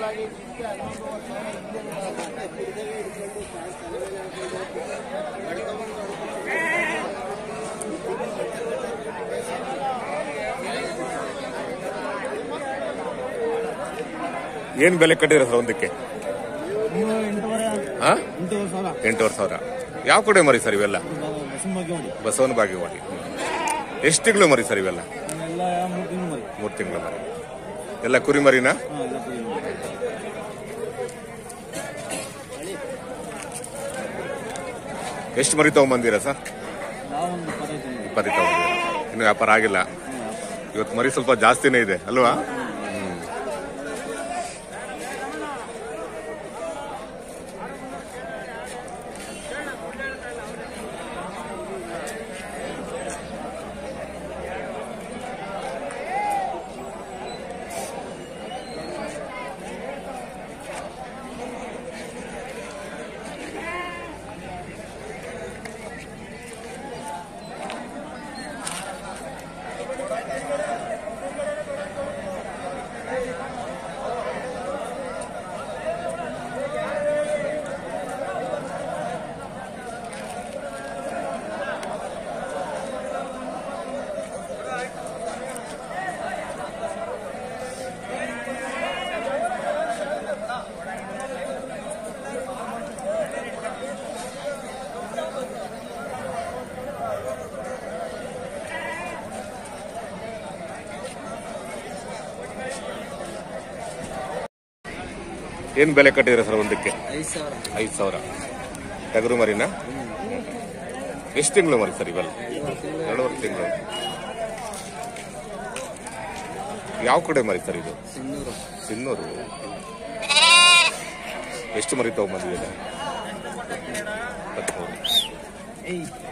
ಏನ್ ಬೆಲೆ ಕಟ್ಟಿದ್ರ ಸರ್ ಒಂದಕ್ಕೆ ಇನ್ನು ಎಂಟೂವರೆ ಹಾ ಎಂಟೂವರೆ ಸಾವಿರ ಎಂಟೂವರೆ ಸಾವಿರ ಯಾವ ಕಡೆ ಮರಿ ಸರ್ ಇವೆಲ್ಲ ಬಸ್ಸಿನ ಬಗ್ಗೆ ಮಾಡಿ ಬಸವನ ಬಾಗೇವಾಡಿ ಎಷ್ಟು ತಿಂಗಳು ಮರಿ ಸರ್ ಇವೆಲ್ಲ ಎಲ್ಲ ಮೂರು ತಿಂಗಳು ಮರಿ ಮೂರು ತಿಂಗಳ ಮರಿ ಎಲ್ಲ ಕುರಿ ಮರಿನಾ ಹಾಂ ಎಲ್ಲ ಕುರಿ ಮರಿ. ಎಷ್ಟು ಮರಿ ತಗೊಂಬಂದಿರಾ ಸರ್ ನಾವೊಂದು ಇಪ್ಪತ್ತೈದು ತಿಂಗಳು ಇಪ್ಪತ್ತೈದು ತಗೊಂಡಿದ್ದೀರಾ ಇನ್ನು ವ್ಯಾಪಾರ ಆಗಿಲ್ಲ ಇವತ್ತು ಮರಿ ಸ್ವಲ್ಪ ಜಾಸ್ತಿನೇ ಇದೆ ಅಲ್ವಾ ಹ್ಮ್. ಏನ್ ಬೆಲೆ ಕಟ್ಟಿದ್ರ ಸರ್ ಒಂದಕ್ಕೆ ಐದು ಸಾವಿರ ಐದು ಸಾವಿರ ಟಗರು ಮರಿನಾ ಎಷ್ಟು ತಿಂಗಳು ಮರಿ ಸರ್ ಇವೆಲ್ಲ ಎರಡೂವರೆ ತಿಂಗಳು ಯಾವ ಕಡೆ ಮರಿ ಸರ್ ಇದು ಸಿನ್ನೂರು ಸಿನ್ನೂರು ಎಷ್ಟು ಮರಿ ತಗೊಂಬಂದಿದೆ ಏಯ್